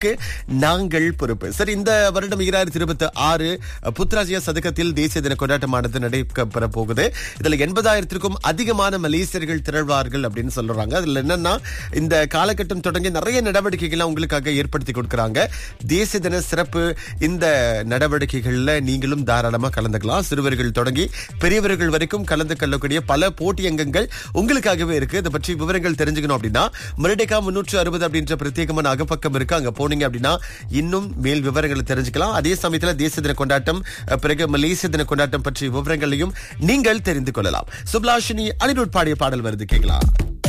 வெற்றிக்கு நாங்கள் பொறுப்பு சரி இந்த வருடம் ஈராயிரத்தி இருபத்தி ஆறு புத்ராஜியா சதுக்கத்தில் தேசிய தின கொண்டாட்டமானது நடைபெற போகுது இதுல எண்பதாயிரத்திற்கும் அதிகமான மலேசியர்கள் திரள்வார்கள் அப்படின்னு சொல்றாங்க அதுல என்னன்னா இந்த காலகட்டம் தொடங்கி நிறைய நடவடிக்கைகள் உங்களுக்காக ஏற்படுத்தி கொடுக்கறாங்க தேசிய தின சிறப்பு இந்த நடவடிக்கைகள்ல நீங்களும் தாராளமா கலந்துக்கலாம் சிறுவர்கள் தொடங்கி பெரியவர்கள் வரைக்கும் கலந்து கொள்ளக்கூடிய பல போட்டி அங்கங்கள் உங்களுக்காகவே இருக்கு இதை பற்றி விவரங்கள் தெரிஞ்சுக்கணும் அப்படின்னா மருடேகா முன்னூற்று அறுபது அப்படின்ற பிரத்யேகமான அகப்பக்கம் இருக்கு அங்க போனீங்க அப்படின்னா இன்னும் மேல் விவரங்களை தெரிஞ்சுக்கலாம் அதே சமயத்துல தேசிய தின கொண்டாட்டம் அஹ், பிறகு மலேசிய தின கொண்டாட்டம் பற்றிய விவரங்களையும் நீங்கள் தெரிந்து கொள்ளலாம் சுப்லாஷினி அனிருட் பாடிய பாடல் வருது கேட்கலாம்